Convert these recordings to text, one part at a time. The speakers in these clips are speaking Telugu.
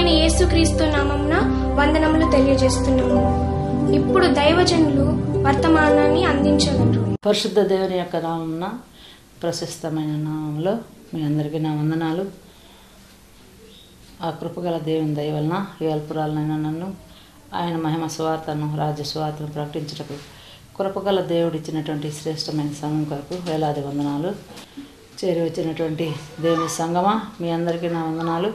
అయిన యేసుక్రీస్తు నామమున వందనములు తెలియజేస్తున్నాము ఇప్పుడు దైవజనులు వర్తమానాన్ని అందించగలరు పరిశుద్ధ దేవుని యొక్క నామమున ప్రశస్తమైన నామంలో మీ అందరికీ నా వందనాలు ఆ కృపగల దేవుని దయ వలన ఈ అల్పురాలనైనా నన్ను ఆయన మహిమ స్వార్థను రాజ్య స్వార్థను ప్రకటించటకు కృపగల దేవుడు ఇచ్చినటువంటి శ్రేష్టమైన సంఘం కొరకు వేలాది వందనాలు చేరి వచ్చినటువంటి దేవుని సంగమా మీ అందరికీ నా వందనాలు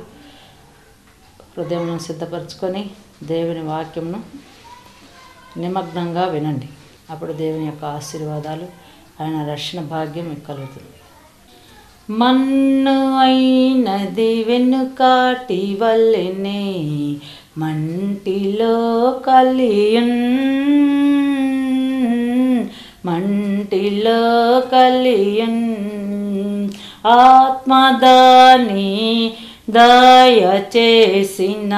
హృదయం సిద్ధపరచుకొని దేవుని వాక్యంను నిమగ్నంగా వినండి అప్పుడు దేవుని యొక్క ఆశీర్వాదాలు ఆయన రక్షణ భాగ్యం మీకు కలుగుతుంది మన్ను అయినది వెనుకాటి వల్లెనే మంటిలో కలియున్ మంటిలో కలియున్ ఆత్మదాని దయచేసిన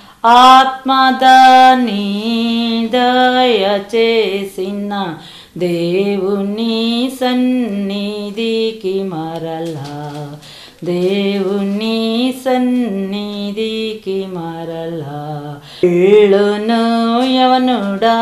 ఆత్మదాని దయచేసిన దేవుని సన్నిధికి మరలా దేవుని సన్నిధికి మరలా వెళ్ళును యవనుడా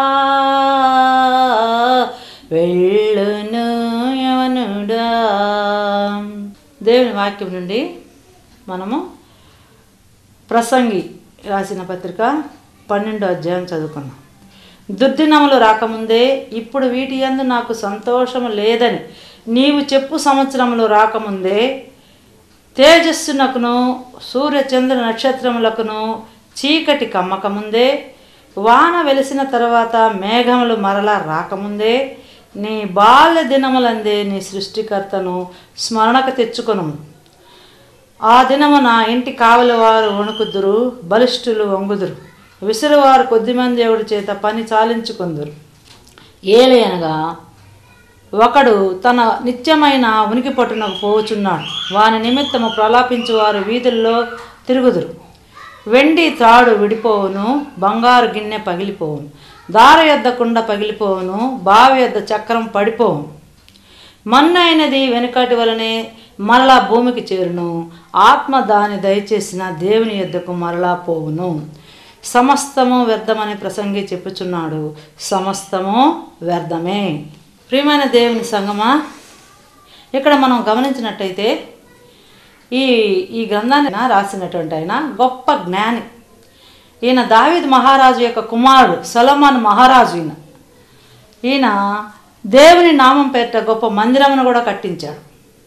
వెళ్ళును యవనుడా దేవుని వాక్యం నుండి మనము ప్రసంగి రాసిన పత్రిక పన్నెండో అధ్యాయం చదువుకున్నాం దుర్దినములు రాకముందే ఇప్పుడు వీటి యందు నాకు సంతోషము లేదని నీవు చెప్పు సంవత్సరములు రాకముందే తేజస్సునకును సూర్య చంద్ర నక్షత్రములకును చీకటి కమ్మకముందే వాన వెలిసిన తర్వాత మేఘములు మరలా రాకముందే నీ బాల్య దినములందే నీ సృష్టికర్తను స్మరణకు తెచ్చుకొను ఆ దినమున ఇంటి కావలి వారు వణుకుదురు బలిష్ఠులు వంగుదురు విసురువారు కొద్దిమంది దేవుడి చేత పని చాలించుకుందురు ఏలయనగా ఒకడు తన నిత్యమైన ఉనికి పట్టునకు పోవుచున్నాడు వాని నిమిత్తము ప్రలాపించువారు వీధుల్లో తిరుగుదురు వెండి త్రాడు విడిపోవును బంగారు గిన్నె పగిలిపోవును దార యొద్ద కుండ పగిలిపోవును బావి యొద్ద చక్రం పడిపోవును మన్ను అయినది వెనుకటి వలనే మరలా భూమికి చేరును ఆత్మ దాని దయచేసిన దేవుని యొద్దకు మరలా పోవును సమస్తము వ్యర్థమని ప్రసంగి చెప్పుచున్నాడు సమస్తము వ్యర్థమే ప్రియమైన దేవుని సంగమా ఇక్కడ మనం గమనించినట్టయితే ఈ ఈ గ్రంథాన్ని రాసినటువంటి ఆయన గొప్ప జ్ఞాని ఈయన దావీద్ మహారాజు యొక్క కుమారుడు సొలమాన్ మహారాజు ఈయన ఈయన దేవుని నామం పేరిట గొప్ప మందిరమును కూడా కట్టించాడు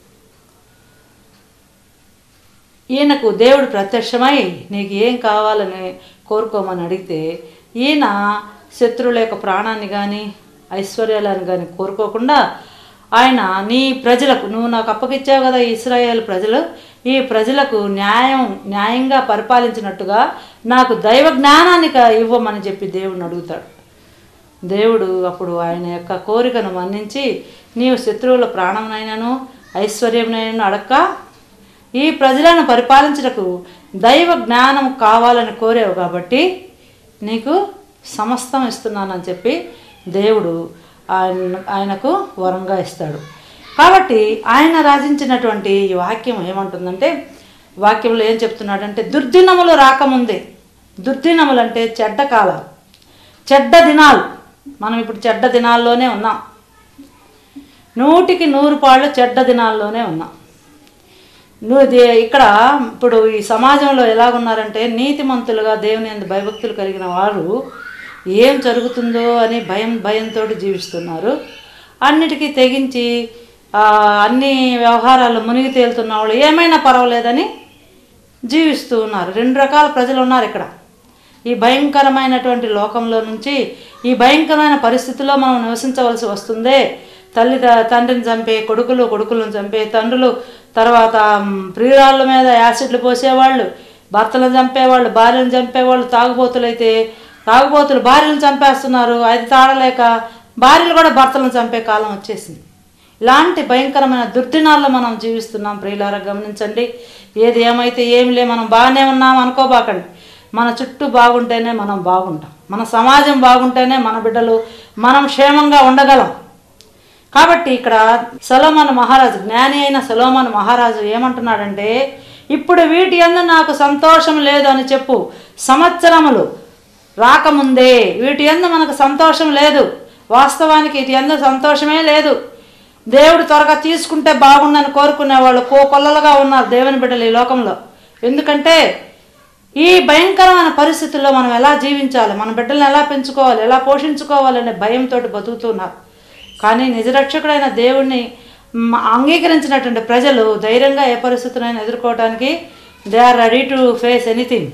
ఈయనకు దేవుడు ప్రత్యక్షమై నీకు ఏం కావాలని కోరుకోమని అడిగితే ఈయన శత్రువుల యొక్క ప్రాణాన్ని కానీ ఐశ్వర్యాలను కానీ కోరుకోకుండా ఆయన నీ ప్రజలకు నువ్వు నాకు అప్పగిచ్చావు కదా ఈ ఇస్రాయేల్ ప్రజలు ఈ ప్రజలకు న్యాయం న్యాయంగా పరిపాలించినట్టుగా నాకు దైవ జ్ఞానాన్ని క- ఇవ్వమని చెప్పి దేవుడిని అడుగుతాడు దేవుడు అప్పుడు ఆయన యొక్క కోరికను మన్నించి నీవు శత్రువుల ప్రాణంనైనాను ఐశ్వర్యంనైనాను అడక్క ఈ ప్రజలను పరిపాలించుటకు దైవ జ్ఞానం కావాలని కోరావు కాబట్టి నీకు సమస్తం ఇస్తున్నానని చెప్పి దేవుడు ఆయన ఆయనకు వరంగా ఇస్తాడు కాబట్టి ఆయన రాజించినటువంటి ఈ వాక్యం ఏమంటుందంటే వాక్యంలో ఏం చెప్తున్నాడంటే దుర్దినములు రాకముందే దుర్దినములు అంటే చెడ్డ కాలాలు చెడ్డ దినాలు మనం ఇప్పుడు చెడ్డ దినాల్లోనే ఉన్నాం నూటికి నూరు పాళ్ళు చెడ్డ దినాల్లోనే ఉన్నాం నువ్వు దే- ఇక్కడ ఇప్పుడు ఈ సమాజంలో ఎలాగున్నారంటే నీతిమంతులుగా దేవుని యందు భయభక్తులు కలిగిన వారు ఏం జరుగుతుందో అని భయం భయంతో జీవిస్తున్నారు అన్నిటికీ తెగించి ఆ, అన్ని వ్యవహారాల్లో మునిగి తేలుతున్న వాళ్ళు ఏమైనా పర్వాలేదని జీవిస్తూ ఉన్నారు రెండు రకాల ప్రజలు ఉన్నారు ఇక్కడ ఈ భయంకరమైనటువంటి లోకంలో నుంచి ఈ భయంకరమైన పరిస్థితిలో మనం నివసించవలసి వస్తుందే తల్లి త- తండ్రిని చంపే కొడుకులు కొడుకులను చంపే తండ్రులు తర్వాత మ్, ప్రియురాళ్ళ మీద యాసిడ్లు పోసేవాళ్ళు భర్తలను చంపేవాళ్ళు భార్యను చంపేవాళ్ళు తాగుబోతులైతే తాగుబోతులు భార్యలను చంపేస్తున్నారు అది తాడలేక భార్యలు కూడా భర్తలను చంపే కాలం వచ్చేసింది ఇలాంటి భయంకరమైన దుర్దినాల్లో మనం జీవిస్తున్నాం ప్రియులారా గమనించండి ఏది ఏమైతే ఏమి లే మనం బాగానే ఉన్నాం అనుకోబాకండి మన చుట్టూ బాగుంటేనే మనం బాగుంటాం మన సమాజం బాగుంటేనే మన బిడ్డలు మనం క్షేమంగా ఉండగలం కాబట్టి ఇక్కడ సలోమన్ మహారాజు జ్ఞాని అయిన సలోమన్ మహారాజు ఏమంటున్నాడంటే ఇప్పుడు వీటి యందు నాకు సంతోషం లేదు అని చెప్పు సంవత్సరములు రాకముందే వీటి యందు మనకు సంతోషం లేదు వాస్తవానికి వీటి యందు సంతోషమే లేదు దేవుడు త్వరగా తీసుకుంటే బాగుండని కోరుకునే వాళ్ళు కో కొల్లలుగా ఉన్నారు దేవుని బిడ్డలు ఈ లోకంలో ఎందుకంటే ఈ భయంకరమైన పరిస్థితుల్లో మనం ఎలా జీవించాలి మన బిడ్డలను ఎలా పెంచుకోవాలి ఎలా పోషించుకోవాలి అనే భయంతో బతుకుతున్నారు కానీ నిజరక్షకుడైన దేవుణ్ణి మ్, అంగీకరించినటువంటి ప్రజలు ధైర్యంగా ఏ పరిస్థితులైనా ఎదుర్కోవడానికి they are ready to face anything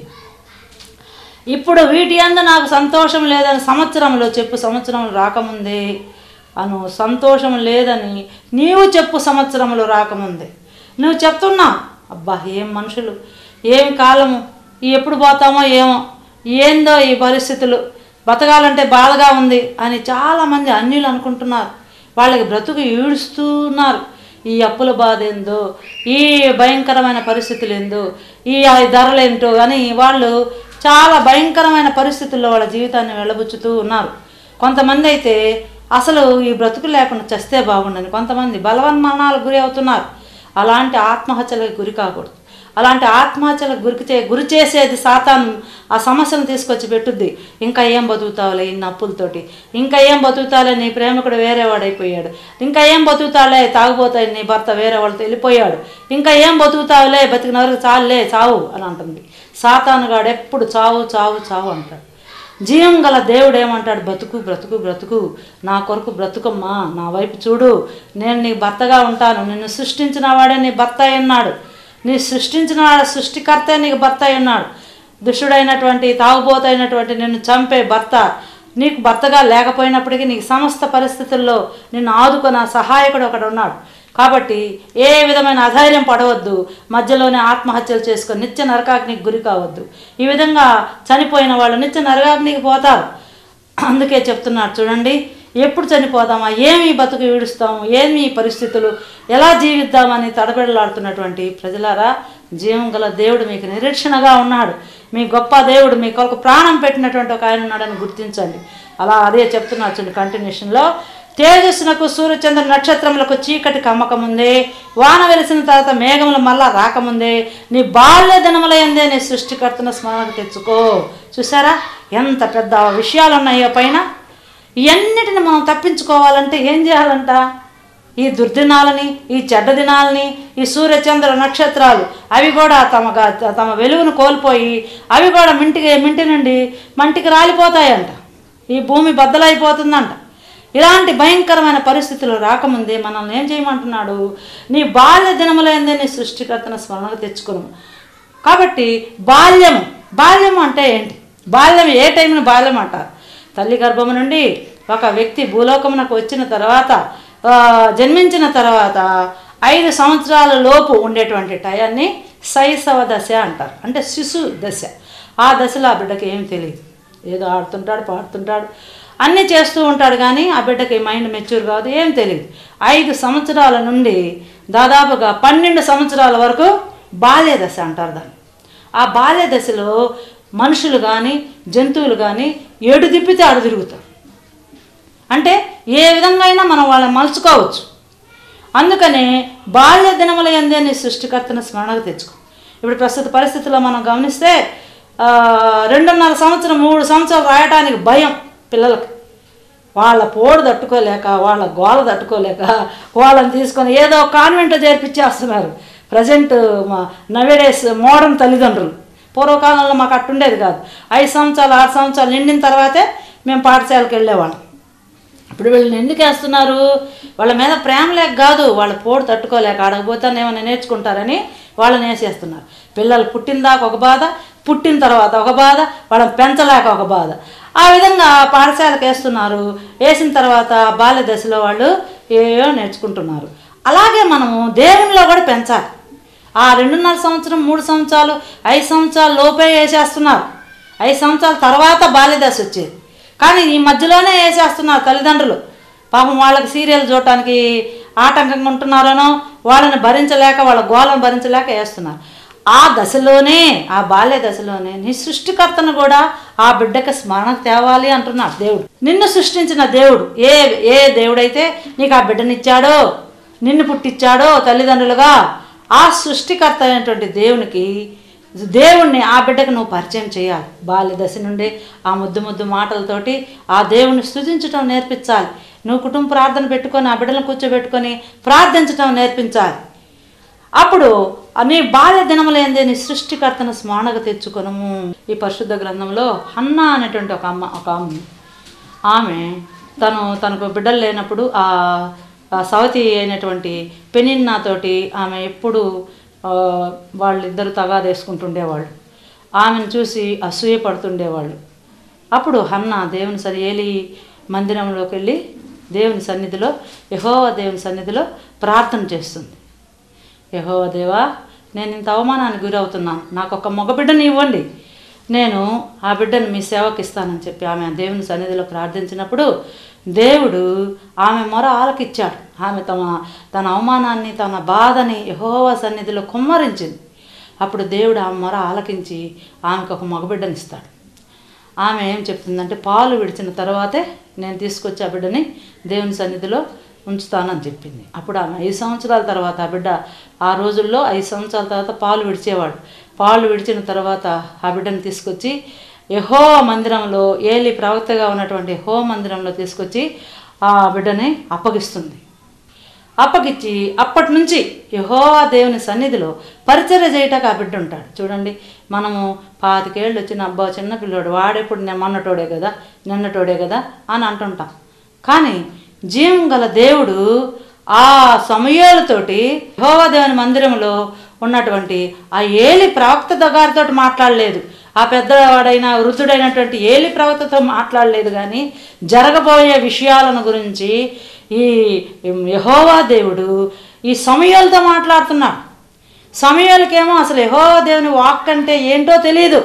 ఇప్పుడు వీటి అందు నాకు సంతోషం లేదని సంవత్సరంలో చెప్పు సంవత్సరం రాకముందే అను సంతోషం లేదని నీవు చెప్పు సంవత్సరములు రాకముందే నువ్వు చెప్తున్నావు అబ్బా ఏం మనుషులు ఏం కాలము ఈ ఎప్పుడు పోతామో ఏమో ఏందో ఈ పరిస్థితులు బతకాలంటే బాధగా ఉంది అని చాలామంది అన్యులు అనుకుంటున్నారు వాళ్ళకి బ్రతుకు ఈడుస్తున్నారు ఈ అప్పుల బాధ ఏందో ఈ భయంకరమైన పరిస్థితులు ఏందో ఈ ధరలు ఏంటో అని వాళ్ళు చాలా భయంకరమైన పరిస్థితుల్లో వాళ్ళ జీవితాన్ని వెళ్ళబుచ్చుతూ ఉన్నారు కొంతమంది అయితే అసలు ఈ బ్రతుకు లేకుండా చస్తే బాగుండని కొంతమంది బలవన్మరణాలకు గురి అవుతున్నారు అలాంటి ఆత్మహత్యలకు గురి కాకూడదు అలాంటి ఆత్మహత్యలకు గురి చే గురి చేసేది సాతాను ఆ సమస్యను తీసుకొచ్చి పెట్టుద్ది ఇంకా ఏం బతుకుతావులే ఇన్ని అప్పులతోటి ఇంకా ఏం బతుకుతాలే నీ ప్రేమికుడు వేరే వాడైపోయాడు ఇంకా ఏం బతుకుతాలే తాగుపోతాయి నీ భర్త వేరే వాళ్ళతో వెళ్ళిపోయాడు ఇంకా ఏం బతుకుతావులే బతికిన వరకు చాలులే చావు అని అంటుంది సాతానుగాడు ఎప్పుడు చావు చావు చావు అంటాడు జీవం గల దేవుడు ఏమంటాడు బ్రతుకు బ్రతుకు బ్రతుకు నా కొరకు బ్రతుకమ్మా నా వైపు చూడు నేను నీ భర్తగా ఉంటాను నిన్ను సృష్టించిన వాడే నీ భర్త అయి ఉన్నాడు నీ సృష్టించిన వాడు సృష్టికర్తే నీకు భర్త అయి ఉన్నాడు దుష్టుడైనటువంటి తాగుబోతైనటువంటి నిన్ను చంపే భర్త నీకు భర్తగా లేకపోయినప్పటికీ నీకు సమస్త పరిస్థితుల్లో నిన్ను ఆదుకున్న సహాయకుడు ఒకడు ఉన్నాడు కాబట్టి ఏ విధమైన అధైర్యం పడవద్దు మధ్యలోనే ఆత్మహత్యలు చేసుకొని నిత్య నరకాగ్నికి గురి కావద్దు ఈ విధంగా చనిపోయిన వాళ్ళు నిత్య నరకాగ్నికి పోతారు అందుకే చెప్తున్నాడు చూడండి ఎప్పుడు చనిపోదామా ఏమి ఈ బతుకు ఈడుస్తాము ఏమి ఈ పరిస్థితులు ఎలా జీవిద్దామని తడబెడలాడుతున్నటువంటి ప్రజలారా జీవం గల దేవుడు మీకు నిరీక్షణగా ఉన్నాడు మీ గొప్ప దేవుడు మీ కొరకు ప్రాణం పెట్టినటువంటి ఒక ఆయన ఉన్నాడని గుర్తించండి అలా అదే చెప్తున్నాడు చూడండి కంటిన్యూషన్లో తేజస్సునకు సూర్యచంద్ర నక్షత్రములకు చీకటి కమ్మకముందే వాన వెలిసిన తర్వాత మేఘములు మళ్ళా రాకముందే నీ బాల్య దినములయందే నీ సృష్టికర్తను స్మరణకు తెచ్చుకో చూసారా ఎంత పెద్ద విషయాలు ఉన్నాయో పైన ఇవన్నిటిని మనం తప్పించుకోవాలంటే ఏం చేయాలంట ఈ దుర్దినాలని ఈ చెడ్డ దినాలని ఈ సూర్యచంద్ర నక్షత్రాలు అవి కూడా తమ గా- తమ వెలుగును కోల్పోయి అవి కూడా మింటికి మింటి నుండి మంటికి రాలిపోతాయంట ఈ భూమి బద్దలైపోతుందంట ఇలాంటి భయంకరమైన పరిస్థితులు రాకముందే మనల్ని ఏం చేయమంటున్నాడు నీ బాల్య దినములైందే నీ సృష్టికర్తన స్మరణకు తెచ్చుకును కాబట్టి బాల్యం బాల్యం అంటే ఏంటి బాల్యం ఏ టైంని బాల్యం అంటారు తల్లి గర్భము నుండి ఒక వ్యక్తి భూలోకమునకు వచ్చిన తర్వాత ఆ, జన్మించిన తర్వాత ఐదు సంవత్సరాల లోపు ఉండేటువంటి టయాన్ని శైశవ దశ అంటారు అంటే శిశు దశ ఆ దశలో ఆ బిడ్డకి ఏం తెలియదు ఏదో ఆడుతుంటాడు పాడుతుంటాడు అన్నీ చేస్తూ ఉంటాడు కానీ ఆ బిడ్డకి మైండ్ మెచ్యూర్ కాదు ఏం తెలియదు ఐదు సంవత్సరాల నుండి దాదాపుగా పన్నెండు సంవత్సరాల వరకు బాల్య దశ అంటారు దాన్ని ఆ బాల్య దశలో మనుషులు కానీ జంతువులు కానీ ఏడు తిప్పితే ఆడు తిరుగుతారు అంటే ఏ విధంగా అయినా మనం వాళ్ళని మలుచుకోవచ్చు అందుకనే బాల్య దినముల ఎందే నీ సృష్టికర్తను స్మరణకు తెచ్చుకో ఇప్పుడు ప్రస్తుత పరిస్థితుల్లో మనం గమనిస్తే ఆ, రెండున్నర సంవత్సరం మూడు సంవత్సరాలు రాయటానికి భయం పిల్లలకి వాళ్ళ పోడు తట్టుకోలేక వాళ్ళ గోల తట్టుకోలేక వాళ్ళని తీసుకొని ఏదో కాన్వెంట్లో చేర్పించేస్తున్నారు ప్రజెంట్ మా నవేడేస్ మోడర్న్ తల్లిదండ్రులు పూర్వకాలంలో మాకు అట్టుండేది కాదు ఐదు సంవత్సరాలు ఆరు సంవత్సరాలు నిండిన తర్వాతే మేము పాఠశాలకు వెళ్ళేవాళ్ళం ఇప్పుడు వీళ్ళని ఎందుకు వేస్తున్నారు వాళ్ళ మీద ప్రేమ లేక కాదు వాళ్ళ పోటు తట్టుకోలేక ఆడకపోతే ఏమైనా నేర్చుకుంటారని వాళ్ళని వేసేస్తున్నారు పిల్లలు పుట్టిన దాకా ఒక బాధ పుట్టిన తర్వాత ఒక బాధ వాళ్ళని పెంచలేక ఒక బాధ ఆ విధంగా పాఠశాలకు వేస్తున్నారు వేసిన తర్వాత బాల్య దశలో వాళ్ళు ఏవో నేర్చుకుంటున్నారు అలాగే మనము దేవునిలో కూడా పెంచాలి ఆ రెండున్నర సంవత్సరం మూడు సంవత్సరాలు ఐదు సంవత్సరాల లోపే వేసేస్తున్నారు ఐదు సంవత్సరాల తర్వాత బాల్యదశ వచ్చేది కానీ ఈ మధ్యలోనే వేసేస్తున్నారు తల్లిదండ్రులు పాపం వాళ్ళకి సీరియల్ చూడటానికి ఆటంకంగా ఉంటున్నారనో వాళ్ళని భరించలేక వాళ్ళ గోలను భరించలేక వేస్తున్నారు ఆ దశలోనే ఆ బాల్య దశలోనే నీ సృష్టికర్తను కూడా ఆ బిడ్డకి స్మరణ తేవాలి అంటున్నాడు దేవుడు నిన్ను సృష్టించిన దేవుడు ఏ ఏ దేవుడైతే నీకు ఆ బిడ్డనిచ్చాడో నిన్ను పుట్టించాడో తల్లిదండ్రులుగా ఆ సృష్టికర్త అయినటువంటి దేవునికి దేవుణ్ణి ఆ బిడ్డకు నువ్వు పరిచయం చేయాలి బాల్య దశ నుండి ఆ ముద్దు ముద్దు మాటలతోటి ఆ దేవుణ్ణి స్థుతించటం నేర్పించాలి నువ్వు కుటుంబ ప్రార్థన పెట్టుకొని ఆ బిడ్డలను కూర్చోబెట్టుకొని ప్రార్థించటం నేర్పించాలి అప్పుడు నీ బాల్య దినములేందే నీ సృష్టికర్తను స్మరణకు తెచ్చుకొనము ఈ పరిశుద్ధ గ్రంథంలో హన్నా అనేటువంటి ఒక అమ్మ ఒక అమ్మ ఆమె తను తనకు బిడ్డలు లేనప్పుడు ఆ ఆ సవతి అయినటువంటి పెనిన్నాతోటి ఆమె ఎప్పుడు ఆ, వాళ్ళిద్దరు తగాదేసుకుంటుండేవాళ్ళు ఆమెను చూసి అసూయ పడుతుండేవాళ్ళు అప్పుడు హన్న దేవుని సరి ఏలి మందిరంలోకి వెళ్ళి దేవుని సన్నిధిలో యెహోవా దేవుని సన్నిధిలో ప్రార్థన చేస్తుంది యహో దేవా నేను ఇంత అవమానానికి గురవుతున్నాను నాకు ఒక మగ బిడ్డని ఇవ్వండి నేను ఆ బిడ్డను మీ సేవకి ఇస్తానని చెప్పి ఆమె దేవుని సన్నిధిలో ప్రార్థించినప్పుడు దేవుడు ఆమె మొర ఆలకిచ్చాడు ఆమె తమ తన అవమానాన్ని తన బాధని యహోవా సన్నిధిలో కుమ్మరించింది అప్పుడు దేవుడు ఆమె మొర ఆలకించి ఆమెకు ఒక మగబిడ్డని ఇస్తాడు ఆమె ఏం చెప్తుందంటే పాలు విడిచిన తర్వాతే నేను తీసుకొచ్చి ఆ బిడ్డని దేవుని సన్నిధిలో ఉంచుతానని చెప్పింది అప్పుడు ఆమె ఐదు సంవత్సరాల తర్వాత ఆ బిడ్డ ఆ రోజుల్లో ఐదు సంవత్సరాల తర్వాత పాలు విడిచేవాడు పాలు విడిచిన తర్వాత ఆ బిడ్డను తీసుకొచ్చి యహో మందిరంలో ఏలి ప్రవక్తగా ఉన్నటువంటి యెహోవా మందిరంలో తీసుకొచ్చి ఆ బిడ్డని అప్పగిస్తుంది అప్పగిచ్చి అప్పటి నుంచి యహోవా దేవుని సన్నిధిలో పరిచర్య చేయటానికి ఆ బిడ్డ ఉంటాడు చూడండి మనము పాతికేళ్ళు వచ్చిన అబ్బా చిన్న పిల్లోడు వాడెప్పుడు నేను మొన్నటోడే కదా నిన్నటోడే కదా అని అంటుంటాం కానీ జీవం గల దేవుడు ఆ సమయాలతోటి యెహోవా దేవుని మందిరంలో ఉన్నటువంటి ఆ ఏలి ప్రవక్త గారితో మాట్లాడలేదు ఆ పెద్దవాడైన వృద్ధుడైనటువంటి ఏలి ప్రవక్తతో మాట్లాడలేదు కానీ జరగబోయే విషయాలను గురించి ఈ యహోవా దేవుడు ఈ సమయాలతో మాట్లాడుతున్నాడు సమయాలకేమో అసలు యహోవా దేవుని వాక్ అంటే ఏంటో తెలియదు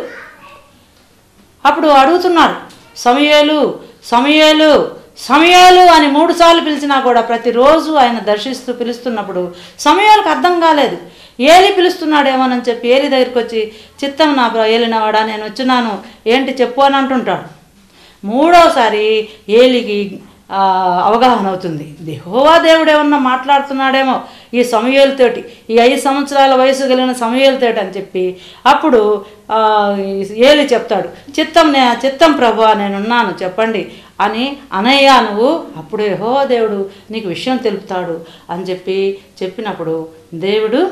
అప్పుడు అడుగుతున్నారు సమయాలు సమయాలు సమయాలు అని మూడు సార్లు పిలిచినా కూడా ప్రతిరోజు ఆయన దర్శిస్తూ పిలుస్తున్నప్పుడు సమయాలకు అర్థం కాలేదు ఏలి పిలుస్తున్నాడేమోనని చెప్పి ఏలి దగ్గరికి వచ్చి చిత్తం నా ప్ర- ఏలినవాడా నేను వచ్చినాను ఏంటి చెప్పు అని అంటుంటాడు మూడోసారి ఏలికి ఆ, అవగాహన అవుతుంది దేహోవా దేవుడు ఏమన్నా మాట్లాడుతున్నాడేమో ఈ సమయాలతోటి ఈ ఐదు సంవత్సరాల వయసు కలిగిన సమయాలతోటి అని చెప్పి అప్పుడు ఆ, ఏలి చెప్తాడు చిత్తం నే చిత్తం ప్రభు నేనున్నాను చెప్పండి అని అనయ్య నువ్వు అప్పుడు యెహోవా దేవుడు నీకు విషయం తెలుపుతాడు అని చెప్పి చెప్పినప్పుడు దేవుడు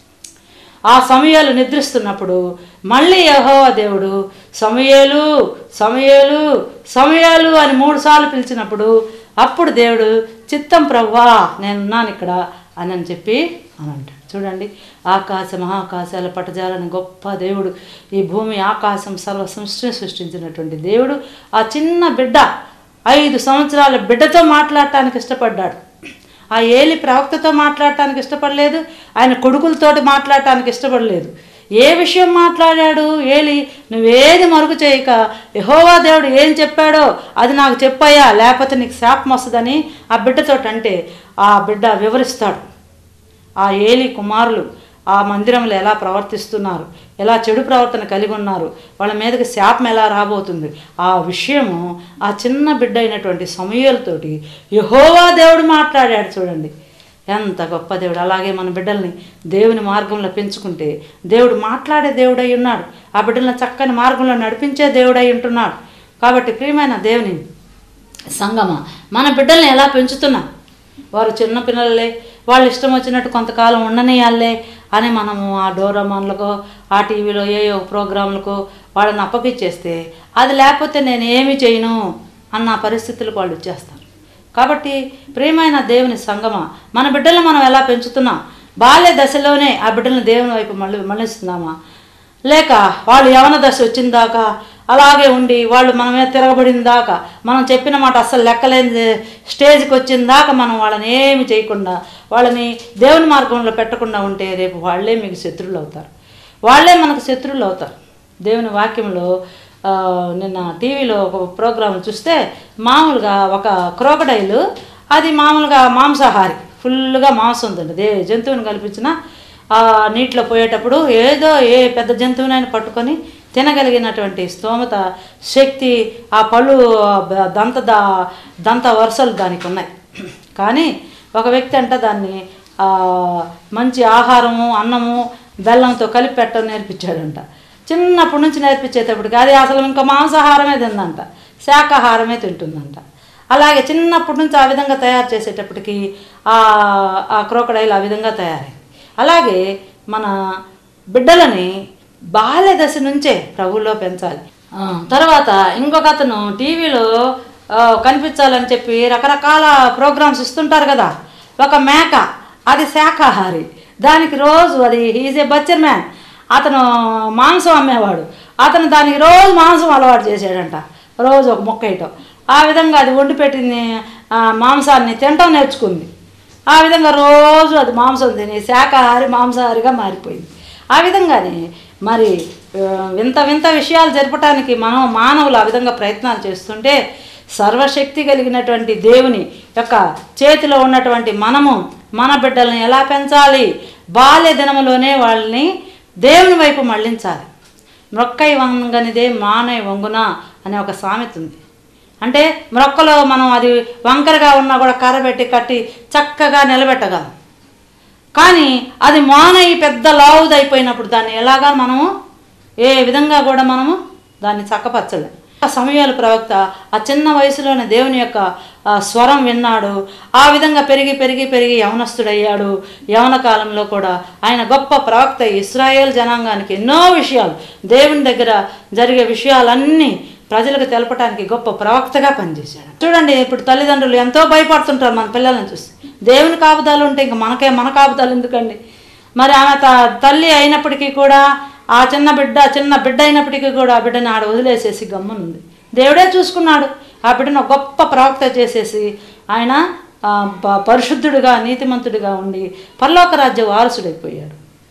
ఆ సమయాలు నిద్రిస్తున్నప్పుడు మళ్ళీ యెహోవా దేవుడు సమయాలు సమయాలు సమయాలు అని మూడు సార్లు పిలిచినప్పుడు అప్పుడు దేవుడు చిత్తం ప్రవ్వా నేనున్నాను ఇక్కడ అని అని చెప్పి అని అంటాడు చూడండి ఆకాశ మహాకాశాల పటజాలని గొప్ప దేవుడు ఈ భూమి ఆకాశం సర్వ సృష్టిని సృష్టించినటువంటి దేవుడు ఆ చిన్న బిడ్డ ఐదు సంవత్సరాల బిడ్డతో మాట్లాడటానికి ఇష్టపడ్డాడు ఆ ఏలి ప్రవక్తతో మాట్లాడటానికి ఇష్టపడలేదు ఆయన కొడుకులతోటి మాట్లాడటానికి ఇష్టపడలేదు ఏ విషయం మాట్లాడాడు ఏలి నువ్వేది మరుగు చేయక యహోవా దేవుడు ఏం చెప్పాడో అది నాకు చెప్పాయా లేకపోతే నీకు శాపం వస్తుందని ఆ బిడ్డతోటి అంటే ఆ బిడ్డ వివరిస్తాడు ఆ ఏలి కుమారులు ఆ మందిరంలో ఎలా ప్రవర్తిస్తున్నారు ఎలా చెడు ప్రవర్తన కలిగి ఉన్నారు వాళ్ళ మీదకి శాపం ఎలా రాబోతుంది ఆ విషయము ఆ చిన్న బిడ్డ అయినటువంటి సమయాలతోటి యహోవా దేవుడు మాట్లాడాడు చూడండి ఎంత గొప్ప దేవుడు అలాగే మన బిడ్డల్ని దేవుని మార్గంలో పెంచుకుంటే దేవుడు మాట్లాడే దేవుడై ఉన్నాడు ఆ బిడ్డలను చక్కని మార్గంలో నడిపించే దేవుడై ఉంటున్నాడు కాబట్టి ప్రియమైన దేవుని సంగమ మన బిడ్డల్ని ఎలా పెంచుతున్నాం వారు చిన్న పిల్లలే వాళ్ళు ఇష్టం వచ్చినట్టు కొంతకాలం ఉండనియాలే అని మనము ఆ డోరామాన్లకో ఆ టీవీలో ఏయో ప్రోగ్రాంలకో వాళ్ళని అప్పగిచ్చేస్తే అది లేకపోతే నేను ఏమి చేయను అన్న పరిస్థితులకు వాళ్ళు వచ్చేస్తారు కాబట్టి ప్రియమైన దేవుని సంగమ మన బిడ్డలను మనం ఎలా పెంచుతున్నాం బాల్య దశలోనే ఆ బిడ్డలను దేవుని వైపు మళ్ళీ మళ్ళిస్తున్నామా లేక వాళ్ళు యవన దశ వచ్చిన దాకా అలాగే ఉండి వాళ్ళు మన మీద తిరగబడిన దాకా మనం చెప్పిన మాట అస్సలు లెక్కలేని స్టేజ్కి వచ్చిన దాకా మనం వాళ్ళని ఏమి చేయకుండా వాళ్ళని దేవుని మార్గంలో పెట్టకుండా ఉంటే రేపు వాళ్ళే మీకు శత్రువులు అవుతారు వాళ్ళే మనకు శత్రువులు అవుతారు దేవుని వాక్యంలో ఆ, నిన్న టీవీలో ఒక ప్రోగ్రాం చూస్తే మామూలుగా ఒక క్రోకడైలు అది మామూలుగా మాంసాహారి ఫుల్గా మాంసం ఉంటుంది దే జంతువుని కల్పించిన ఆ నీటిలో పోయేటప్పుడు ఏదో ఏ పెద్ద జంతువునైనా పట్టుకొని తినగలిగినటువంటి స్తోమత శక్తి ఆ పళ్ళు ఆ బ- దంత దా దంత వరుసలు దానికి ఉన్నాయి కానీ ఒక వ్యక్తి అంట దాన్ని ఆ, మంచి ఆహారము అన్నము బెల్లంతో కలిపి పెట్టడం నేర్పించాడంట చిన్నప్పటి నుంచి నేర్పించేటప్పటికి అది అసలు ఇంకా మాంసాహారమే తిందంట శాకాహారమే తింటుందంట అలాగే చిన్నప్పటి నుంచి ఆ విధంగా తయారు చేసేటప్పటికి ఆ ఆ క్రోకడైల్ ఆ విధంగా తయారైంది అలాగే మన బిడ్డలని బాల్య దశ నుంచే ప్రభువులో పెంచాలి ఆ, తర్వాత ఇంకొక అతను టీవీలో ఆ, కనిపించాలని చెప్పి రకరకాల ప్రోగ్రామ్స్ ఇస్తుంటారు కదా ఒక మేక అది శాకాహారి దానికి రోజు అది ఈజ్ ఏ బచ్చర్ మ్యాన్ అతను మాంసం అమ్మేవాడు అతను దానికి రోజు మాంసం అలవాటు చేసాడంట రోజు ఒక మొక్క వేయటం ఆ విధంగా అది వండి పెట్టింది ఆ, మాంసాన్ని తినటం నేర్చుకుంది ఆ విధంగా రోజు అది మాంసం తిని శాకాహారి మాంసాహారిగా మారిపోయింది ఆ విధంగానే మరి ఆ, వింత వింత విషయాలు జరపటానికి మనం మానవులు ఆ విధంగా ప్రయత్నాలు చేస్తుంటే సర్వశక్తి కలిగినటువంటి దేవుని యొక్క చేతిలో ఉన్నటువంటి మనము మన బిడ్డల్ని ఎలా పెంచాలి బాల్య దినములోనే వాళ్ళని దేవుని వైపు మళ్ళించాలి మొక్కై వంగనిదే మానై వంగున అనే ఒక సామెత ఉంది అంటే మొక్కలో మనం అది వంకరగా ఉన్నా కూడా కర్ర పెట్టి కట్టి చక్కగా నిలబెట్టగలం కానీ అది మానయి పెద్ద లావుదైపోయినప్పుడు దాన్ని ఎలాగా మనము ఏ విధంగా కూడా మనము దాన్ని చక్కపరచలేం ఆ సమయాల ప్రవక్త ఆ చిన్న వయసులోనే దేవుని యొక్క ఆ, స్వరం విన్నాడు ఆ విధంగా పెరిగి పెరిగి పెరిగి యవనస్తుడయ్యాడు యవన కాలంలో కూడా ఆయన గొప్ప ప్రవక్త ఇస్రాయేల్ జనాంగానికి ఎన్నో విషయాలు దేవుని దగ్గర జరిగే విషయాలన్నీ ప్రజలకు తెలపడానికి గొప్ప ప్రవక్తగా పనిచేశాడు చూడండి ఇప్పుడు తల్లిదండ్రులు ఎంతో భయపడుతుంటారు మన పిల్లలను చూసి దేవుని కాపుదాలు ఉంటే ఇంక మనకే మన కాపుదాలు ఎందుకండి మరి ఆమె త- తల్లి అయినప్పటికీ కూడా ఆ చిన్న బిడ్డ చిన్న బిడ్డ అయినప్పటికీ కూడా ఆ బిడ్డని ఆడ వదిలేసేసి గమ్మునుంది దేవుడే చూసుకున్నాడు ఆ బిడ్డను ఒక గొప్ప ప్రవక్త చేసేసి ఆయన ఆ, ప- పరిశుద్ధుడిగా నీతిమంతుడిగా ఉండి పరలోక రాజ్య వారసుడైపోయాడు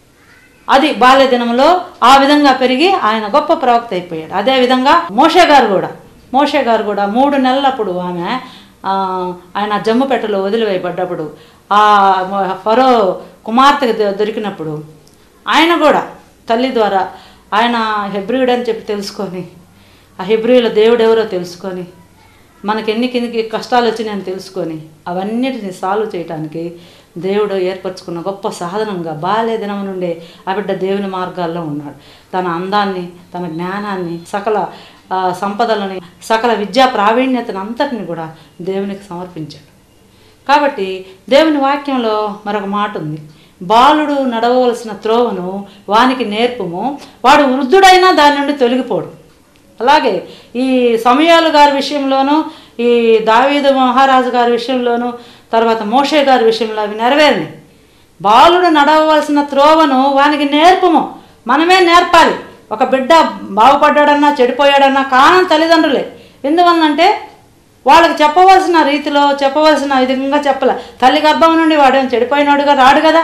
అది బాల్య దినంలో ఆ విధంగా పెరిగి ఆయన గొప్ప ప్రవక్త అయిపోయాడు అదేవిధంగా మోషే గారు కూడా మోషే గారు కూడా మూడు నెలలప్పుడు ఆమె ఆ, ఆయన జమ్ముపెట్టలో వదిలివేయబడ్డప్పుడు ఆ మ- ఫరో కుమార్తెకు దొ- దొరికినప్పుడు ఆయన కూడా తల్లి ద్వారా ఆయన హెబ్రియుడు అని చెప్పి తెలుసుకొని ఆ హెబ్రియుల దేవుడు ఎవరో తెలుసుకొని మనకి ఎన్ని కిందికి కష్టాలు వచ్చినాయని తెలుసుకొని అవన్నిటిని సాల్వ్ చేయడానికి దేవుడు ఏర్పరచుకున్న గొప్ప సాధనంగా బాల్య దినం నుండే ఆ బిడ్డ దేవుని మార్గాల్లో ఉన్నాడు తన అందాన్ని తన జ్ఞానాన్ని సకల ఆ, సంపదలని సకల విద్యా ప్రావీణ్యతను అంతటిని కూడా దేవునికి సమర్పించాడు కాబట్టి దేవుని వాక్యంలో మరొక మాట ఉంది బాలుడు నడవవలసిన త్రోవను వానికి నేర్పుము వాడు వృద్ధుడైనా దాని నుండి తొలగిపోడు అలాగే ఈ సమయాలు గారి విషయంలోనూ ఈ దావీదు మహారాజు గారి విషయంలోనూ తర్వాత మోషే గారి విషయంలో అవి నెరవేరినాయి బాలుడు నడవవలసిన త్రోవను వానికి నేర్పము మనమే నేర్పాలి ఒక బిడ్డ బాగుపడ్డాడన్నా చెడిపోయాడన్నా కారణం తల్లిదండ్రులే ఎందువల్లంటే వాళ్ళకి చెప్పవలసిన రీతిలో చెప్పవలసిన విధంగా చెప్పలే తల్లి గర్భం నుండి వాడేం చెడిపోయినాడుగా రాడు కదా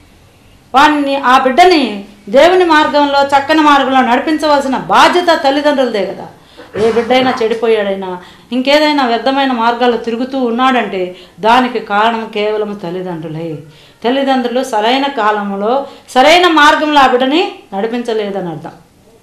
వాడిని ఆ బిడ్డని దేవుని మార్గంలో చక్కని మార్గంలో నడిపించవలసిన బాధ్యత తల్లిదండ్రులదే కదా ఏ బిడ్డైనా చెడిపోయాడైనా ఇంకేదైనా వ్యర్థమైన మార్గాల్లో తిరుగుతూ ఉన్నాడంటే దానికి కారణం కేవలం తల్లిదండ్రులే తల్లిదండ్రులు సరైన కాలంలో సరైన మార్గంలో ఆ బిడ్డని నడిపించలేదని అర్థం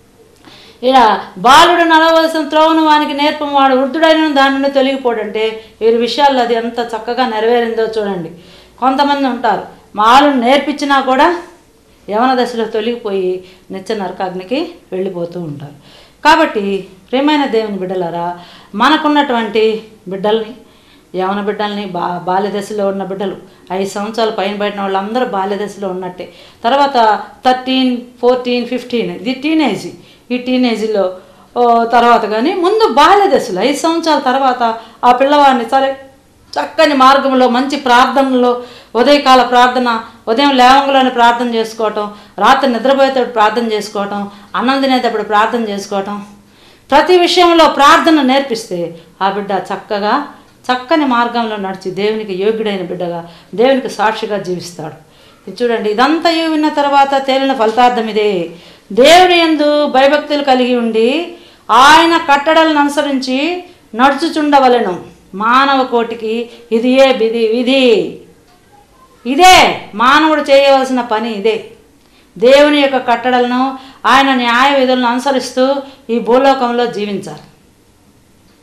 ఇలా బాలుడు నడవలసిన త్రోవను వానికి నేర్పం వాడు వృద్ధుడైన దాని నుండి తొలగిపోడంటే వీరి విషయాల్లో అది ఎంత చక్కగా నెరవేరిందో చూడండి కొంతమంది ఉంటారు మాలు నేర్పించినా కూడా యవన దశలో తొలగిపోయి నిత్య నరకాగ్నికి వెళ్ళిపోతూ ఉంటారు కాబట్టి ప్రేమైన దేవుని బిడ్డలారా మనకున్నటువంటి బిడ్డల్ని యవన బిడ్డల్ని బా బాల్య దశలో ఉన్న బిడ్డలు ఐదు సంవత్సరాలు పైన బయట వాళ్ళందరూ బాల్య దశలో ఉన్నట్టే తర్వాత థర్టీన్ ఫోర్టీన్ ఫిఫ్టీన్ ఇది టీనేజ్ ఈ టీనేజ్లో ఓ తర్వాత కానీ ముందు బాల్య దశలో ఐదు సంవత్సరాల తర్వాత ఆ పిల్లవాడిని సరే చక్కని మార్గంలో మంచి ప్రార్థనలో ఉదయకాల ప్రార్థన ఉదయం లేవంగులోని ప్రార్థన చేసుకోవటం రాత్రి నిద్రపోయేటప్పుడు ప్రార్థన చేసుకోవటం అన్నం తినేటప్పుడు ప్రార్థన చేసుకోవటం ప్రతి విషయంలో ప్రార్థన నేర్పిస్తే ఆ బిడ్డ చక్కగా చక్కని మార్గంలో నడిచి దేవునికి యోగ్యుడైన బిడ్డగా దేవునికి సాక్షిగా జీవిస్తాడు ఇది చూడండి ఇదంతా విన్న తర్వాత తేలిన ఫలితార్థం ఇదే దేవుని యందు భయభక్తులు కలిగి ఉండి ఆయన కట్టడలను అనుసరించి నడుచుచుండవలెను మానవ కోటికి ఇది ఏ విధి విధి ఇదే మానవుడు చేయవలసిన పని ఇదే దేవుని యొక్క కట్టడలను ఆయన న్యాయ విధులను అనుసరిస్తూ ఈ భూలోకంలో జీవించాలి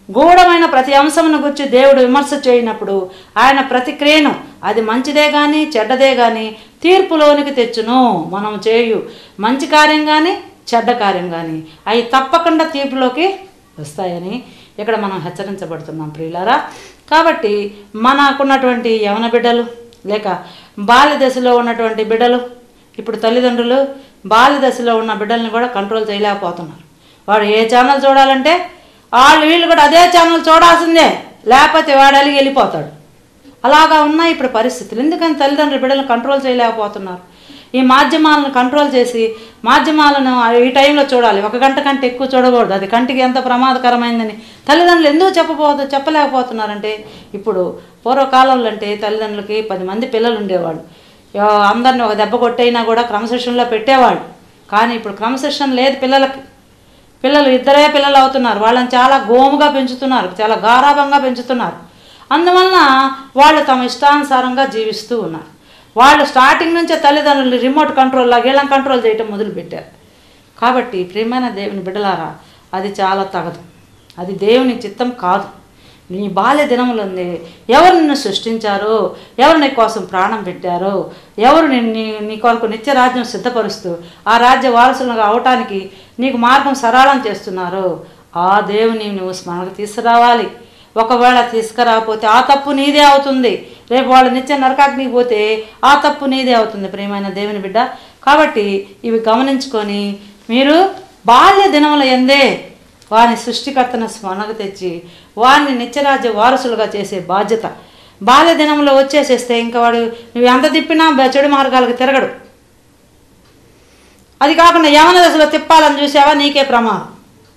గూఢమైన ప్రతి అంశమును గురించి దేవుడు విమర్శ చేయనప్పుడు ఆయన ప్రతిక్రియను అది మంచిదే కానీ చెడ్డదే కానీ తీర్పులోనికి తెచ్చును మనం చేయు మంచి కార్యం కానీ చెడ్డ కార్యం కానీ అవి తప్పకుండా తీర్పులోకి వస్తాయని ఇక్కడ మనం హెచ్చరించబడుతున్నాం ప్రియులారా కాబట్టి మనకున్నటువంటి యవన బిడ్డలు లేక బాల్య దశలో ఉన్నటువంటి బిడ్డలు ఇప్పుడు తల్లిదండ్రులు బాల్య దశలో ఉన్న బిడ్డల్ని కూడా కంట్రోల్ చేయలేకపోతున్నారు వాడు ఏ ఛానల్ చూడాలంటే వాళ్ళు వీళ్ళు కూడా అదే ఛానల్ చూడాల్సిందే లేకపోతే వాడు అలిగి వెళ్ళిపోతాడు అలాగా ఉన్నాయి ఇప్పుడు పరిస్థితులు ఎందుకని తల్లిదండ్రులు బిడ్డలను కంట్రోల్ చేయలేకపోతున్నారు ఈ మాధ్యమాలను కంట్రోల్ చేసి మాధ్యమాలను ఈ టైంలో చూడాలి ఒక గంట కంటే ఎక్కువ చూడకూడదు అది కంటికి ఎంత ప్రమాదకరమైందని తల్లిదండ్రులు ఎందుకు చెప్పబోతు చెప్పలేకపోతున్నారంటే ఇప్పుడు పూర్వకాలంలో అంటే తల్లిదండ్రులకి పది మంది పిల్లలు ఉండేవాళ్ళు యో- అందరిని ఒక దెబ్బ కొట్టైనా కూడా క్రమశిక్షణలో పెట్టేవాళ్ళు కానీ ఇప్పుడు క్రమశిక్షణ లేదు పిల్లలకి పిల్లలు ఇద్దరే పిల్లలు అవుతున్నారు వాళ్ళని చాలా గోముగా పెంచుతున్నారు చాలా గారాభంగా పెంచుతున్నారు అందువలన వాళ్ళు తమ ఇష్టానుసారంగా జీవిస్తూ ఉన్నారు వాళ్ళు స్టార్టింగ్ నుంచే తల్లిదండ్రులు రిమోట్ కంట్రోల్ లాగా వీళ్ళని కంట్రోల్ చేయటం మొదలుపెట్టారు కాబట్టి ప్రియమైన దేవుని బిడ్డలారా అది చాలా తగదు అది దేవుని చిత్తం కాదు నీ బాల్య దినములంది ఎవరు నిన్ను సృష్టించారో ఎవరు నీ కోసం ప్రాణం పెట్టారో ఎవరు నిన్ను నీ- నీ కొరకు నిత్య రాజ్యం సిద్ధపరుస్తూ ఆ రాజ్య వారసులుగా అవటానికి నీకు మార్గం సరళం చేస్తున్నారో ఆ దేవుని నువ్వు స్మరణకు తీసుకురావాలి ఒకవేళ తీసుకురాకపోతే ఆ తప్పు నీదే అవుతుంది రేపు వాళ్ళు నిత్య నరకాగ్నికి పోతే ఆ తప్పు నీదే అవుతుంది ప్రియమైన దేవుని బిడ్డ కాబట్టి ఇవి గమనించుకొని మీరు బాల్య దినముల ఎందే వాని సృష్టికర్తను స్మరణకు తెచ్చి వారిని నిత్యరాజ్య వారసులుగా చేసే బాధ్యత బాల్య దినంలో వచ్చేసేస్తే ఇంకా వాడు నువ్వు ఎంత తిప్పినా బ- చెడు మార్గాలకు తిరగడు అది కాకుండా యవన దశలో తిప్పాలని చూసావా నీకే ప్రమాదం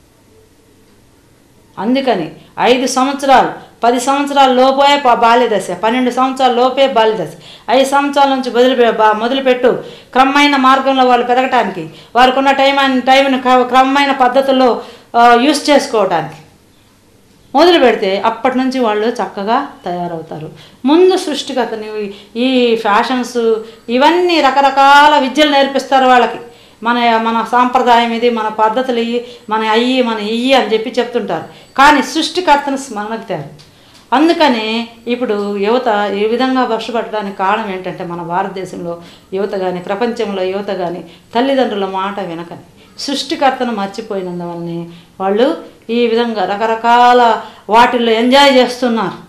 అందుకని ఐదు సంవత్సరాలు పది సంవత్సరాల లోపే ప- బాల్య దశ పన్నెండు సంవత్సరాల లోపే బాల్య దశ ఐదు సంవత్సరాల నుంచి మొదలు బా- మొదలుపెట్టు క్రమమైన మార్గంలో వాళ్ళు పెరగటానికి వారికి ఉన్న టైం అండ్ టైంని క్ర- క్రమమైన పద్ధతుల్లో ఆ, యూస్ చేసుకోవటానికి మొదలు పెడితే అప్పటి నుంచి వాళ్ళు చక్కగా తయారవుతారు ముందు సృష్టికర్తని ఈ ఫ్యాషన్స్ ఇవన్నీ రకరకాల విద్యలు నేర్పిస్తారు వాళ్ళకి మన మన సాంప్రదాయం ఇది మన పద్ధతులు ఇవి మన అయ్యి మన ఇయ్యి అని చెప్పి చెప్తుంటారు కానీ సృష్టికర్తను స్మరణకు తేరు అందుకనే ఇప్పుడు యువత ఏ విధంగా వర్షపడడానికి కారణం ఏంటంటే మన భారతదేశంలో యువత కానీ ప్రపంచంలో యువత కానీ తల్లిదండ్రుల మాట వినకని సృష్టికర్తను మర్చిపోయినందువల్లనే వాళ్ళు ఈ విధంగా రకరకాల వాటిల్లో ఎంజాయ్ చేస్తున్నారు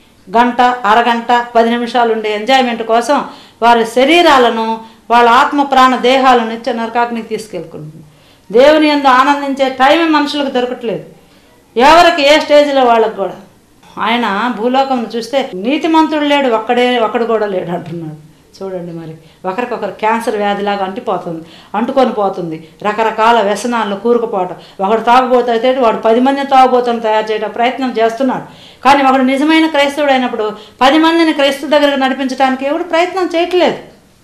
గంట అరగంట పది నిమిషాలు ఉండే ఎంజాయ్మెంట్ కోసం వారి శరీరాలను వాళ్ళ ఆత్మ ప్రాణ దేహాలను నిత్య నరకాగ్నికి తీసుకెళ్ళుకుంటుంది దేవుని ఎందు ఆనందించే టైం మనుషులకు దొరకట్లేదు ఎవరికి ఏ స్టేజ్లో వాళ్ళకి కూడా ఆయన భూలోకం చూస్తే నీతిమంతుడు లేడు ఒక్కడే ఒక్కడు కూడా లేడు అంటున్నాడు చూడండి మరి ఒకరికొకరు క్యాన్సర్ వ్యాధిలాగా అంటిపోతుంది అంటుకొని పోతుంది రకరకాల వ్యసనాల్లో కూరుకుపోవటం ఒకడు తాగుబోతే వాడు పది మందిని తాగుబోతుని తయారు చేయడం ప్రయత్నం చేస్తున్నాడు కానీ ఒకడు నిజమైన క్రైస్తవుడు అయినప్పుడు పది మందిని క్రైస్తవ దగ్గరకు నడిపించడానికి ఎవడు ప్రయత్నం చేయట్లేదు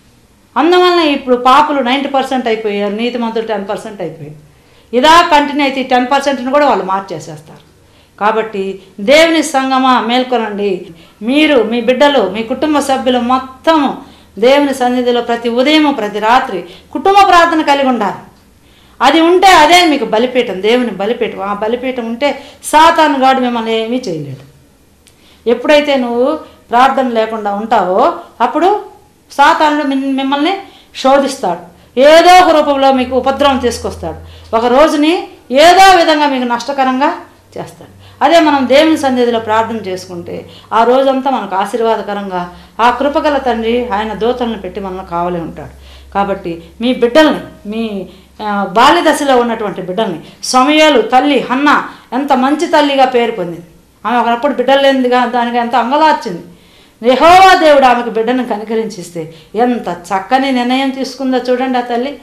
అందువలన ఇప్పుడు పాపులు నైంటీ పర్సెంట్ అయిపోయారు నీతిమంతులు టెన్ పర్సెంట్ అయిపోయారు ఇదా కంటిన్యూ అయితే టెన్ పర్సెంట్ని కూడా వాళ్ళు మార్చేసేస్తారు కాబట్టి దేవుని సంగమా మేల్కొనండి మీరు మీ బిడ్డలు మీ కుటుంబ సభ్యులు మొత్తం దేవుని సన్నిధిలో ప్రతి ఉదయం ప్రతి రాత్రి కుటుంబ ప్రార్థన కలిగి ఉండాలి అది ఉంటే అదే మీకు బలిపీఠం దేవుని బలిపీఠం ఆ బలిపీఠం ఉంటే సాతాను గాడు మిమ్మల్ని ఏమీ చేయలేడు ఎప్పుడైతే నువ్వు ప్రార్థన లేకుండా ఉంటావో అప్పుడు సాతానుడు మిన్- మిమ్మల్ని శోధిస్తాడు ఏదో ఒక రూపంలో మీకు ఉపద్రవం తీసుకొస్తాడు ఒక రోజుని ఏదో విధంగా మీకు నష్టకరంగా చేస్తాడు అదే మనం దేవుని సన్నిధిలో ప్రార్థన చేసుకుంటే ఆ రోజంతా మనకు ఆశీర్వాదకరంగా ఆ కృపగల తండ్రి ఆయన దూతలను పెట్టి మనల్ని కావలే ఉంటాడు కాబట్టి మీ బిడ్డల్ని మీ ఆ, బాల్య దశలో ఉన్నటువంటి బిడ్డల్ని సమయాలు తల్లి హన్న ఎంత మంచి తల్లిగా పేరు పొందింది ఆమె ఒకప్పుడు బిడ్డలు లేనిదిగా దానికి ఎంత అంగలార్చింది యెహోవా దేవుడు ఆమెకు బిడ్డను కనికరించిస్తే ఎంత చక్కని నిర్ణయం తీసుకుందో చూడండి ఆ తల్లి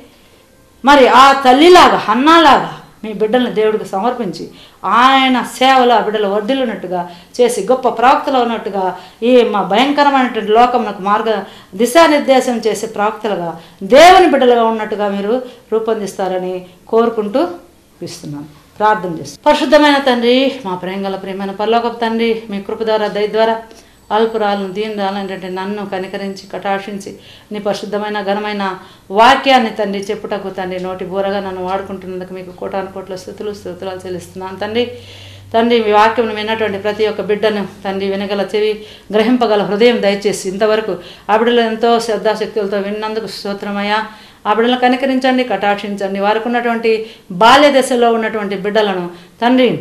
మరి ఆ తల్లిలాగా హన్నాలాగా మీ బిడ్డల్ని దేవుడికి సమర్పించి ఆయన సేవలో ఆ బిడ్డలు వర్ధిల్లున్నట్టుగా చేసి గొప్ప ప్రవక్తలు ఉన్నట్టుగా ఈ మా భయంకరమైనటువంటి లోకమునకు మార్గ దిశానిర్దేశం చేసే ప్రవక్తలుగా దేవుని బిడ్డలుగా ఉన్నట్టుగా మీరు రూపొందిస్తారని కోరుకుంటూ ఇస్తున్నాను ప్రార్థన చేస్తాను పరిశుద్ధమైన తండ్రి మా ప్రేమగల ప్రేమైన పరలోకపు తండ్రి మీ కృప ద్వారా దయ ద్వారా అల్పురాలను దీనురాలైనటువంటి నన్ను కనికరించి కటాక్షించి నీ పరిశుద్ధమైన ఘనమైన వాక్యాన్ని తండ్రి చెప్పుటకు తండ్రి నోటి బూరగా నన్ను వాడుకుంటున్నందుకు మీకు కోటాను కోట్ల స్థుతులు స్థుతులు చెల్లిస్తున్నాను తండ్రి తండ్రి మీ వాక్యం విన్నటువంటి ప్రతి ఒక్క బిడ్డను తండ్రి వినగల చెవి గ్రహింపగల హృదయం దయచేసి ఇంతవరకు ఆ బిడ్డలు ఎంతో శ్రద్ధాశక్తులతో విన్నందుకు స్తోత్రమయ్యా ఆ బిడ్డలను కనికరించండి కటాక్షించండి వారికి ఉన్నటువంటి బాల్య దశలో ఉన్నటువంటి బిడ్డలను తండ్రి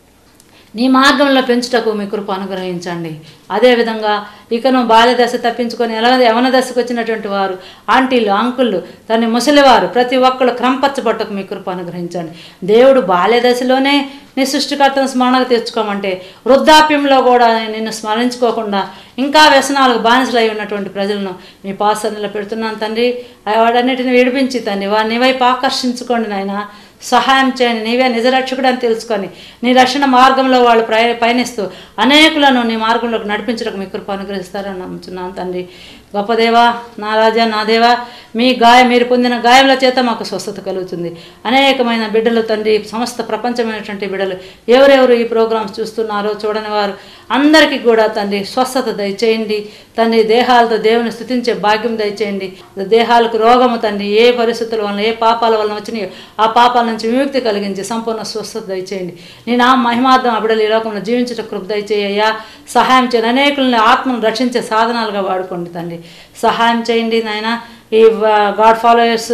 నీ మార్గంలో పెంచుటకు మీ కృప అనుగ్రహించండి అదేవిధంగా ఇకను బాల్య దశ తప్పించుకొని ఎలా యవన దశకు వచ్చినటువంటి వారు ఆంటీలు అంకుళ్ళు తన ముసలివారు ప్రతి ఒక్కళ్ళు క్రమపరచబట్టకు మీ కృప అనుగ్రహించండి దేవుడు బాల్య దశలోనే నీ సృష్టికర్తను స్మరణకు తెచ్చుకోమంటే వృద్ధాప్యంలో కూడా నిన్ను స్మరించుకోకుండా ఇంకా వ్యసనాలకు బానిసలై ఉన్నటువంటి ప్రజలను మీ పాసనలో పెడుతున్నాను తండ్రి వాడన్నిటిని విడిపించి తండ్రి వారిని నీ వైపు ఆకర్షించుకోండి నాయన సహాయం చేయండి నీవే నిజరక్షకుడు అని తెలుసుకొని నీ రక్షణ మార్గంలో వాళ్ళు ప్రయ పయనిస్తూ అనేకులను నీ మార్గంలోకి నడిపించడానికి మీ కృప అనుగ్రహిస్తారని నమ్ముతున్నాను తండ్రి గొప్ప దేవా నా రాజా నా దేవా మీ గాయం మీరు పొందిన గాయముల చేత మాకు స్వస్థత కలుగుతుంది అనేకమైన బిడ్డలు తండ్రి సమస్త ప్రపంచమైనటువంటి బిడ్డలు ఎవరెవరు ఈ ప్రోగ్రామ్స్ చూస్తున్నారో చూడని వారు అందరికీ కూడా తండ్రి స్వస్థత దయచేయండి తండ్రి దేహాలతో దేవుని స్థుతించే భాగ్యం దయచేయండి దేహాలకు రోగము తండ్రి ఏ పరిస్థితుల వలన ఏ పాపాల వలన వచ్చినాయో ఆ పాపాల నుంచి విముక్తి కలిగించి సంపూర్ణ స్వస్థత దయచేయండి నేను ఆ మహిమార్థం ఆ బిడ్డలు ఈ లోకంలో జీవించట కృప దయచేయ్యా సహాయం చేయండి అనేకుల్ని ఆత్మను రక్షించే సాధనాలుగా వాడుకోండి తండ్రి సహాయం చేయండి నాయన ఈ గాడ్ ఫాలోయర్స్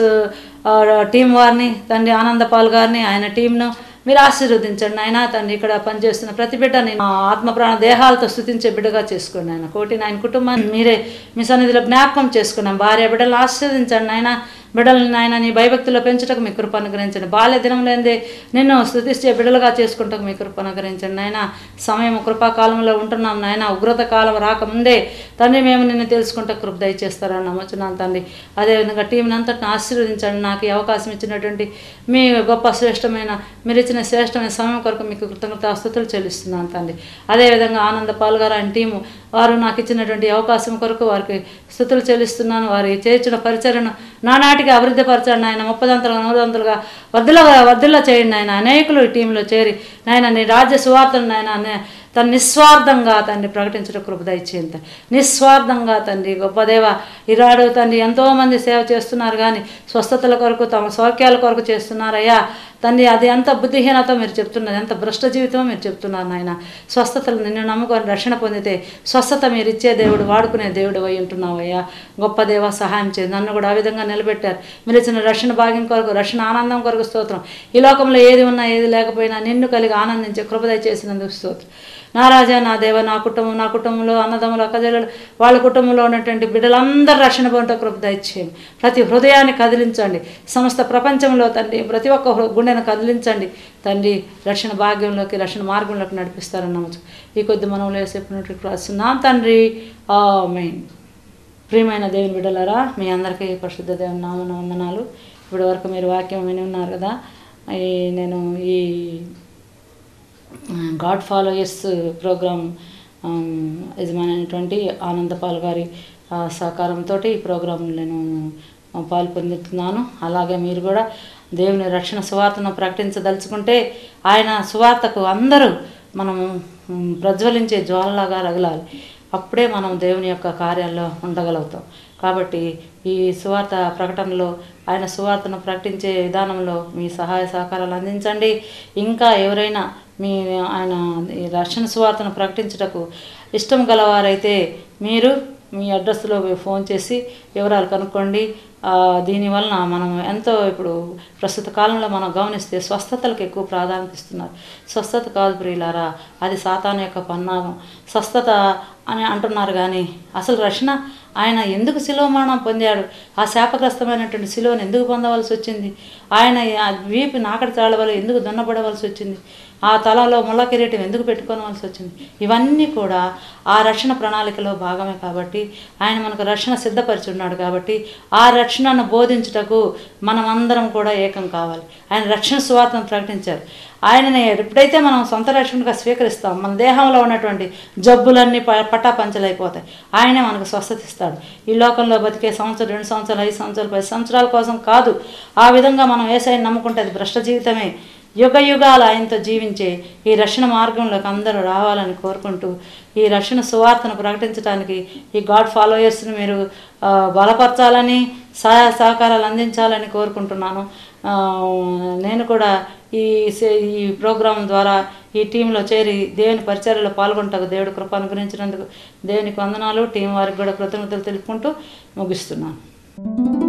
టీం వారిని తండ్రి ఆనందపాల్ గారిని ఆయన టీంను మీరు ఆశీర్వదించండి ఆయన తండ్రి ఇక్కడ పనిచేస్తున్న ప్రతి బిడ్డని మా ఆత్మ ప్రాణ దేహాలతో స్థుతించే బిడ్డగా చేసుకోండి ఆయన కోటి ఆయన కుటుంబాన్ని మీరే మీ సన్నిధిలో జ్ఞాపకం చేసుకున్నాం భార్య బిడ్డలు ఆశీర్వదించండి ఆయన బిడ్డలను నాయన నీ భయభక్తిలో పెంచుటకు మీ కృప అనుగ్రహించండి బాల్య దినంలేందే నిన్ను స్థుతిస్తే బిడ్డలుగా చేసుకుంటకు మీ కృప అనుగ్రహించండి నాయన సమయం కృపాకాలంలో ఉంటున్నాం నాయన ఉగ్రత కాలం రాకముందే తండ్రి మేము నిన్ను తెలుసుకుంటే కృప దయచేస్తారని నమ్ముచున్నాను తండ్రి అదేవిధంగా టీంని అంతటిని ఆశీర్వదించండి నాకు ఈ అవకాశం ఇచ్చినటువంటి మీ గొప్ప శ్రేష్టమైన మీరు ఇచ్చిన శ్రేష్టమైన సమయం కొరకు మీకు కృతజ్ఞత స్థుతులు చెల్లిస్తున్నాను తండ్రి అదేవిధంగా ఆనంద పాల్గారు ఆయన టీము వారు నాకు ఇచ్చినటువంటి అవకాశం కొరకు వారికి స్థుతులు చెల్లిస్తున్నాను వారి చేర్చిన పరిచయను నానాటికి అభివృద్ధి పరచండి ఆయన ముప్పదంతలుగా నూరంతలుగా వద్దులుగా వద్దులా చేయండి ఆయన అనేకులు ఈ టీంలో చేరి నాయన నీ రాజ్య సువార్తను నాయన తను నిస్వార్థంగా తండ్రి ప్రకటించడం కృప దయచేయంత నిస్వార్థంగా తండ్రి గొప్పదేవ ఈరాడు తండ్రి ఎంతోమంది సేవ చేస్తున్నారు కానీ స్వస్థతల కొరకు తమ సౌఖ్యాల కొరకు చేస్తున్నారయ్యా తండ్రి అది ఎంత బుద్ధిహీనత మీరు చెప్తున్నారు ఎంత భ్రష్ట జీవితమో మీరు చెప్తున్నారు నాయన స్వస్థతలు నిన్ను నమ్ముకొని రక్షణ పొందితే స్వస్థత మీరు ఇచ్చే దేవుడు వాడుకునే దేవుడు అయి ఉంటున్నావయ్యా గొప్ప దేవ సహాయం చేయండి నన్ను కూడా ఆ విధంగా నిలబెట్టారు మీరు ఇచ్చిన రక్షణ భాగ్యం కొరకు రక్షణ ఆనందం కొరకు స్తోత్రం ఈ లోకంలో ఏది ఉన్నా ఏది లేకపోయినా నిన్ను కలిగి ఆనందించే కృపదయ చేసినందుకు స్తోత్రం నా రాజా నా దేవ నా కుటుంబం నా కుటుంబంలో అన్నదమ్ములు అక్కజల్లు వాళ్ళ కుటుంబంలో ఉన్నటువంటి బిడ్డలందరూ రక్షణ పొందుట కృప దయచేయండి ప్రతి హృదయాన్ని కదిలించండి సమస్త ప్రపంచంలో తండ్రి ప్రతి ఒక్క హృ- గుండెను కదిలించండి తండ్రి రక్షణ భాగ్యంలోకి రక్షణ మార్గంలోకి నడిపిస్తారని నమ్మచ్చు ఈ కొద్ది మనవులు వేసేపునట్టు రాస్తున్నాం తండ్రి మెయిన్ ప్రియమైన దేవుని బిడ్డలారా మీ అందరికీ పరిశుద్ధ దేవుని నామన వందనాలు ఇప్పటి వరకు మీరు వాక్యం విని ఉన్నారు కదా ఈ నేను ఈ గాడ్ ఫాలోయర్స్ ప్రోగ్రామ్ యజమానైనటువంటి ఆనందపాల్ గారి ఆ, సహకారంతో ఈ ప్రోగ్రాం నేను ఆ, పాల్పొందుతున్నాను అలాగే మీరు కూడా దేవుని రక్షణ సువార్తను ప్రకటించదలుచుకుంటే ఆయన సువార్తకు అందరూ మనము ఉమ్, ప్రజ్వలించే జ్వాలలాగా రగలాలి అప్పుడే మనం దేవుని యొక్క కార్యాల్లో ఉండగలుగుతాం కాబట్టి ఈ సువార్త ప్రకటనలో ఆయన సువార్తను ప్రకటించే విధానంలో మీ సహాయ సహకారాలు అందించండి ఇంకా ఎవరైనా మీ ఆయన ఈ రక్షణ సువార్తను ప్రకటించుటకు ఇష్టం గలవారైతే మీరు మీ అడ్రస్లో ఫోన్ చేసి వివరాలు కనుక్కోండి ఆ, దీనివలన మనం ఎంతో ఇప్పుడు ప్రస్తుత కాలంలో మనం గమనిస్తే స్వస్థతలకు ఎక్కువ ప్రాధాన్యత ఇస్తున్నారు స్వస్థత కాదు ప్రియులారా అది సాతాను యొక్క పన్నాగం స్వస్థత అని అంటున్నారు కానీ అసలు రక్షణ ఆయన ఎందుకు శిలువ మరణం పొందాడు ఆ శాపగ్రస్తమైనటువంటి శిలువను ఎందుకు పొందవలసి వచ్చింది ఆయన ఆ వీపు నాకడి తాళ వల్ల ఎందుకు దున్నపడవలసి వచ్చింది ఆ తలలో ముళ్ళ కిరీటం ఎందుకు పెట్టుకోవలసి వచ్చింది ఇవన్నీ కూడా ఆ రక్షణ ప్రణాళికలో భాగమే కాబట్టి ఆయన మనకు రక్షణ సిద్ధపరిచి ఉన్నాడు కాబట్టి ఆ రక్షణను బోధించుటకు మనమందరం కూడా ఏకం కావాలి ఆయన రక్షణ సువార్తను ప్రకటించారు ఆయనని ఎప్పుడైతే మనం సొంత రక్షణగా స్వీకరిస్తాం మన దేహంలో ఉన్నటువంటి జబ్బులన్నీ ప- పటాపంచలైపోతాయి ఆయనే మనకు స్వస్థత ఇస్తాడు ఈ లోకంలో బతికే సంవత్సరం రెండు సంవత్సరాలు ఐదు సంవత్సరాలు పది సంవత్సరాల కోసం కాదు ఆ విధంగా మనం ఏసైని నమ్ముకుంటే అది భ్రష్ట జీవితమే యుగ యుగాలు ఆయనతో జీవించే ఈ రక్షణ మార్గంలోకి అందరూ రావాలని కోరుకుంటూ ఈ రక్షణ సువార్తను ప్రకటించడానికి ఈ గాడ్ ఫాలోయర్స్ని మీరు ఆ, బలపరచాలని సహాయ సహకారాలు అందించాలని కోరుకుంటున్నాను ఆ, నేను కూడా ఈ సే- ఈ ప్రోగ్రాం ద్వారా ఈ టీంలో చేరి దేవుని పరిచర్యలో పాల్గొంటాకు దేవుడు కృప అనుగ్రహించినందుకు దేవునికి వందనాలు టీం వారికి కూడా కృతజ్ఞతలు తెలుపుకుంటూ ముగిస్తున్నాను